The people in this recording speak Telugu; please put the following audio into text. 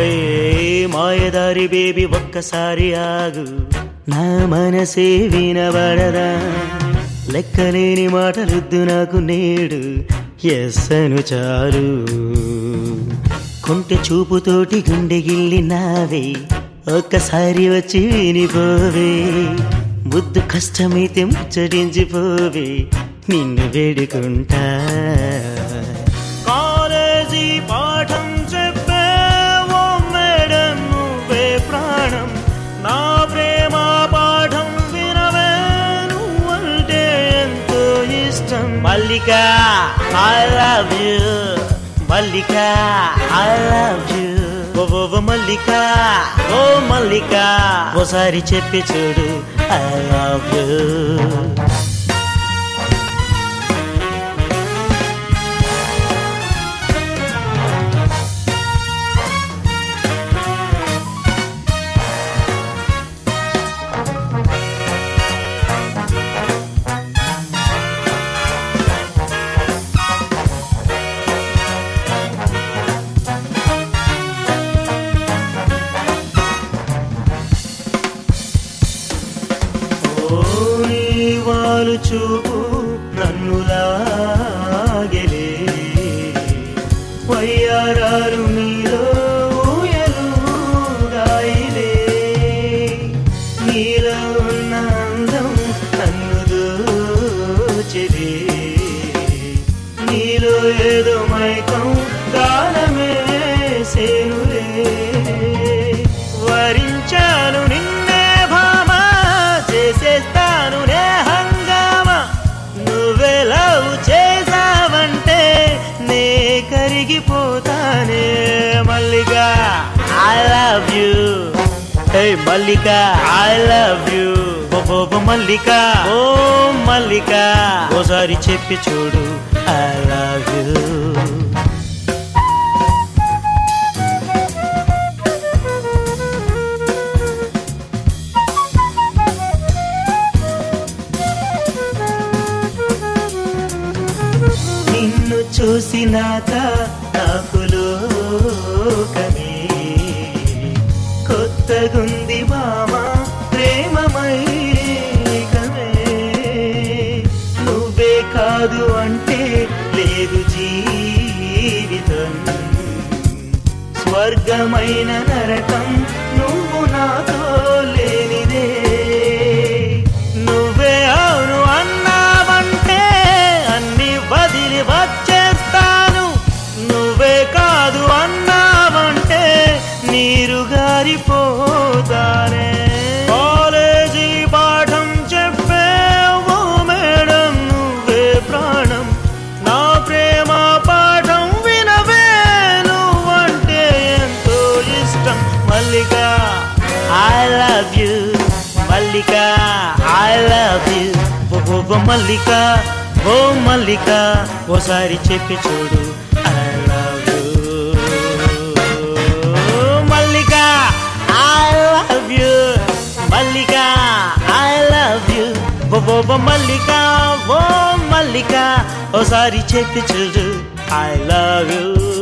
హే మాయదారి బేబీ ఒక్కసారి ఆగు నా మనసే వినబడదా లెక్కలేని మాటలొద్దు నాకు నేడు ఎస్ అను చాలు కొంటె చూపుతోటి గుండె గిల్లి నావే ఒక్కసారి వచ్చి వినిపోవే ముద్దు కష్టమైతే ముచ్చటించిపోవే నిన్ను వేడుకుంటా కాలేజీ పాఠం చెప్పే ఓ మేడం నువ్వే ప్రాణం నా ప్రేమ పాఠం వినవే నువ్వంటే ఎంతో ఇష్టం Mallika I love you Mallika I love you ఓ ఓ ఓ మల్లిక ఓ మల్లిక ఓసారి చెప్పి చూడు ఐ లవ్ యూ ఓరి వాలు చూపు నన్ను లాగెలే వయ్యారారు నీలో ఊయలు గాయిలే నీలో ఉన్న అందం నన్ను దోచెలే నీలో ఏదో మైకం కాలమే సేనులే వరించాను నిన్నే భామా చేసేస్తాను నే హంగామా నువ్వే లవ్ చేసావంటే నే కరిగిపోతానే మల్లిగా I love you hey Mallika I love you ఓ మల్లిక ఓ మల్లిక ఓసారి చెప్పి చూడు ఐ లవ్ యూ నిన్ను చూసినాక నాకు లోకమే కొత్తగుంది మామా ప్రేమమైకమే నువ్వే కాదు అంటే లేదు జీవితం స్వర్గమైన నరకం నువ్వు నాతో లేనిదే నువ్వే అవును అన్నావంటే అన్ని వదిలి వచ్చేస్తాను నువ్వే కాదు అన్నావంటే నీరు గారిపోతానే కాలేజీ పాఠం చెప్పే ఓ మేడం నువ్వే ప్రాణం నా ప్రేమ పాఠం వినవే నువ్వంటే ఎంతో ఇష్టం Mallika I love you Mallika I love you ఓ మల్లిక ఓ మల్లిక ఓసారి చెప్పి చూడు I love you Mallika I love you Mallika I love you ఓ మల్లిక ఓ మల్లిక ఓసారి చెప్పి చూడు ఐ లవ్ యూ